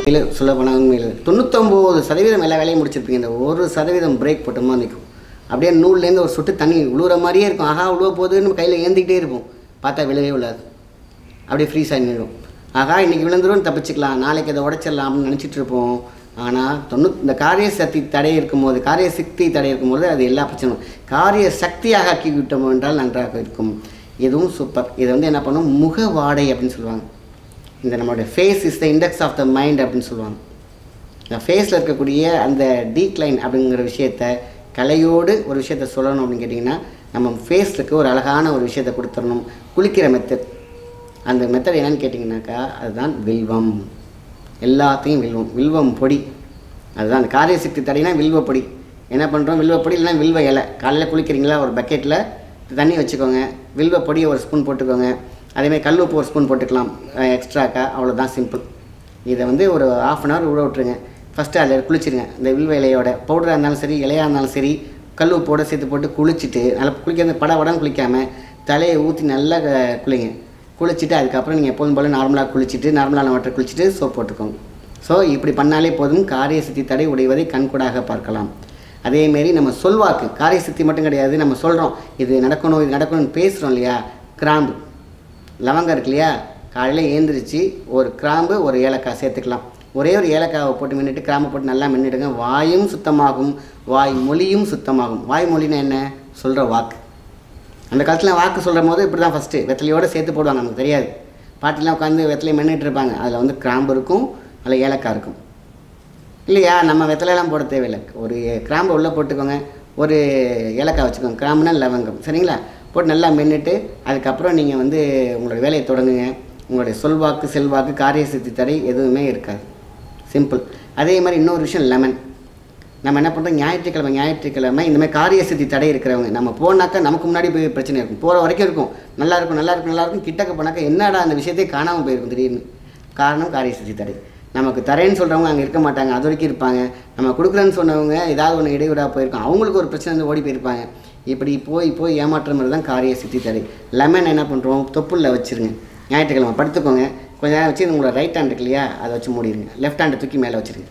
இல்லை சொல்ல போனால் உண்மையில் தொண்ணூத்தொம்பது சதவீதம் எல்லா வேலையும் முடிச்சிருப்பீங்க இந்த ஒரு சதவீதம் பிரேக் போட்டோமா நிற்கும் அப்படியே நூல்லேருந்து ஒரு சொட்டு தண்ணி விழுவுற மாதிரியே இருக்கும் ஆஹா விழுவ போகுதுன்னு நம்ம கையில் ஏந்திக்கிட்டே இருப்போம் பார்த்தா விழவே விழாது அப்படியே ஃப்ரீஸ் ஆகி நின்றுடும் ஆகா இன்றைக்கி விழுந்துரும் தப்பிச்சுக்கலாம் நாளைக்கு அதை உடைச்சிடலாம் அப்படின்னு நினச்சிட்டு இருப்போம் ஆனால் தொண்ணூ இந்த காரிய சக்தி தடை இருக்கும்போது காரிய சக்தி தடை இருக்கும்போது அது எல்லா பிரச்சனையும் காரிய சக்தியாக ஆக்கி விட்டோம் என்றால் நன்றாக இருக்கும் இதுவும் சூப்பர் இது வந்து என்ன பண்ணும் முக வாடை அப்படின்னு சொல்லுவாங்க இந்த நம்மளுடைய face is the index of the mind அப்படின்னு சொல்லுவாங்க இந்த ஃபேஸில் இருக்கக்கூடிய அந்த டீக்ளைன் அப்படிங்கிற விஷயத்த கலையோடு ஒரு விஷயத்த சொல்லணும் அப்படின்னு கேட்டிங்கன்னா நம்ம ஃபேஸுக்கு ஒரு அழகான ஒரு விஷயத்தை கொடுத்துடணும் குளிக்கிற மெத்தட் அந்த மெத்தட் என்னன்னு கேட்டிங்கனாக்கா அதுதான் வில்வம் எல்லாத்தையும் வில்வம் வில்வம் பொடி அதுதான் அந்த காரிய சக்தி தடைனா வில்வ பொடி என்ன பண்ணுறோம் வில்வ பொடி இல்லைன்னா வில்வ இலை காலையில் குளிக்கிறீங்களா ஒரு பக்கெட்டில் தண்ணி வச்சுக்கோங்க வில்வ பொடியை ஒரு ஸ்பூன் போட்டுக்கோங்க அதேமாதிரி கல் உப்பு ஒரு ஸ்பூன் போட்டுக்கலாம் எக்ஸ்ட்ராக்கா அவ்வளோதான் சிம்பிள் இதை வந்து ஒரு ஆஃப் அன் ஹவர் ஊற விட்ருங்க ஃபஸ்ட்டு அதில் குளிச்சிருங்க இந்த வில்வ இலையோட பவுடராக இருந்தாலும் சரி இலையாக இருந்தாலும் சரி கல் உப்போட சேர்த்து போட்டு குளிச்சுட்டு நல்லா குளிக்க பட உடம்பு குளிக்காமல் தலையை ஊற்றி நல்லா க- குளிங்க குளிச்சுட்டு அதுக்கப்புறம் நீங்கள் எப்போதும் போல் நார்மலாக குளிச்சுட்டு நார்மலான வாட்டர் குளிச்சுட்டு சோப் போட்டுக்கோங்க ஸோ இப்படி பண்ணாலே போதும் காரிய சித்தி தடை உடைவதை கண்கூடாக பார்க்கலாம் அதேமாரி நம்ம சொல்வாக்கு காரிய சித்தி மட்டும் கிடையாது நம்ம சொல்கிறோம் இது நடக்கணும் இது நடக்கணும்னு பேசுகிறோம் இல்லையா கிராம்பு லவங்கம் இருக்கு இல்லையா காலையில் ஏந்திரிச்சு ஒரு கிராம்பு ஒரு ஏலக்காய் சேர்த்துக்கலாம் ஒரே ஒரு ஏலக்காவை போட்டு மின்னிட்டு கிராம்பு போட்டு நல்லா மின்னிடுங்க வாயும் சுத்தமாகும் வாய் மொழியும் சுத்தமாகும் வாய் மொழினா என்ன சொல்கிற வாக்கு அந்த காலத்தில் வாக்கு சொல்கிற போது இப்படி தான் ஃபஸ்ட்டு வெத்தலையோடு சேர்த்து போடுவாங்க நமக்கு தெரியாது பாட்டிலாம் உட்காந்து வெத்தலையை மென்னிட்டு இருப்பாங்க அதில் வந்து கிராம்பு இருக்கும் அதில் ஏலக்காய் இருக்கும் இல்லையா நம்ம வெத்தலையெல்லாம் போட தேவையில்லை ஒரு கிராம்பு உள்ளே போட்டுக்கோங்க ஒரு ஏலக்காய் வச்சுக்கோங்க கிராம்புனா லவங்கம் சரிங்களா போட்டு நல்லா மென்னுட்டு அதுக்கப்புறம் நீங்கள் வந்து உங்களோட வேலையை தொடங்குங்க உங்களுடைய சொல்வாக்கு செல்வாக்கு காரிய சித்தி தடை எதுவுமே இருக்காது சிம்பிள் அதே மாதிரி இன்னொரு விஷயம் லெமன் நம்ம என்ன பண்ணுறோம் ஞாயிற்றுக்கிழமை ஞாயிற்றுக்கிழமை இந்த மாதிரி காரிய சித்தி தடை இருக்கிறவங்க நம்ம போனாக்கா நமக்கு முன்னாடி போய் பிரச்சனை இருக்கும் போகிற வரைக்கும் இருக்கும் நல்லா இருக்கும் நல்லா இருக்கும் நல்லா இருக்கும் கிட்டக்க போனாக்கா என்னடா அந்த விஷயத்தை காணாமல் போயிருக்கும் திடீர்னு காரணம் காரிய சித்தி தடை நமக்கு தரேன்னு சொல்கிறவங்க அங்கே இருக்க மாட்டாங்க அது வரைக்கும் இருப்பாங்க நம்ம கொடுக்குறேன்னு சொன்னவங்க ஏதாவது ஒன்று இடையூறாக போயிருக்கும் அவங்களுக்கு ஒரு பிரச்சனை வந்து ஓடி போயிருப்பாங்க இப்படி போய் போய் ஏமாற்றுற மாதிரி தான் காரிய சித்தி தடை லெமன் என்ன பண்ணுறோம் தொப்புளில் வச்சுருங்க ஞாயிற்றுக்கிழமை படுத்துக்கோங்க கொஞ்ச நேரம் வச்சு உங்களோட ரைட் ஹேண்ட் இருக்கு இல்லையா அதை வச்சு மூடிடுங்க லெஃப்ட் ஹேண்டை தூக்கி மேலே வச்சுருங்க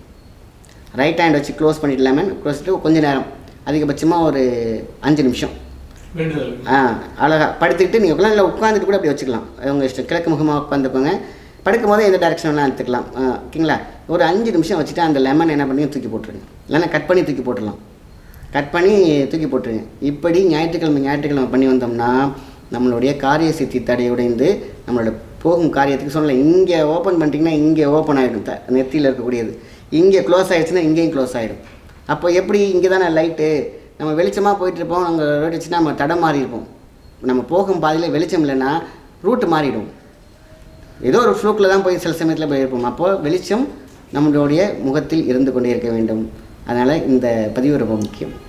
ரைட் ஹேண்ட் வச்சு க்ளோஸ் பண்ணிட்டு லெமன் க்ளோஸ் பண்ணிட்டு கொஞ்ச நேரம் அதிகபட்சமாக ஒரு அஞ்சு நிமிஷம் வேண்டுதல் ஆ அழகா படுத்துக்கிட்டு நீங்கள் உட்காந்து இல்லை உட்காந்துட்டு கூட அப்படி வச்சுக்கலாம் உங்கள் இஷ்டம் கிழக்கு முகமாக உட்காந்துக்கோங்க படுக்கும் போதே எந்த டேரக்ஷன் வேணாலும் எடுத்துக்கலாம் ஆ, ஓகேங்களா ஒரு அஞ்சு நிமிஷம் வச்சுட்டு அந்த லெமன் என்ன பண்ணி தூக்கி போட்டுருங்க இல்லைன்னா கட் பண்ணி தூக்கி போட்டுடலாம் கட் பண்ணி தூக்கி போட்டுருங்க இப்படி ஞாயிற்றுக்கிழமை ஞாயிற்றுக்கிழமை பண்ணி வந்தோம்னா நம்மளுடைய காரிய சித்தி தடை உடைந்து நம்மளோட போகும் காரியத்துக்கு சொல்லலை இங்கே ஓப்பன் பண்ணிட்டீங்கன்னா இங்கே ஓப்பன் ஆகிடும் த நெத்தியில் இருக்கக்கூடியது இங்கே க்ளோஸ் ஆகிடுச்சுன்னா இங்கேயும் க்ளோஸ் ஆகிடும் அப்போ எப்படி இங்கே தானே லைட்டு நம்ம வெளிச்சமாக போயிட்டுருப்போம் நாங்கள் ரோடு வச்சுன்னா நம்ம தடம் மாறி இருப்போம் நம்ம போகும் பாதையில் வெளிச்சம் இல்லைன்னா ரூட்டு மாறிடும் ஏதோ ஒரு ஃப்ளூக்கில் தான் போய் சில சமயத்தில் போயிருப்போம் அப்போது வெளிச்சம் நம்மளுடைய முகத்தில் இருந்து கொண்டே இருக்க வேண்டும் அதனால் இந்த பதிவு ரொம்ப முக்கியம்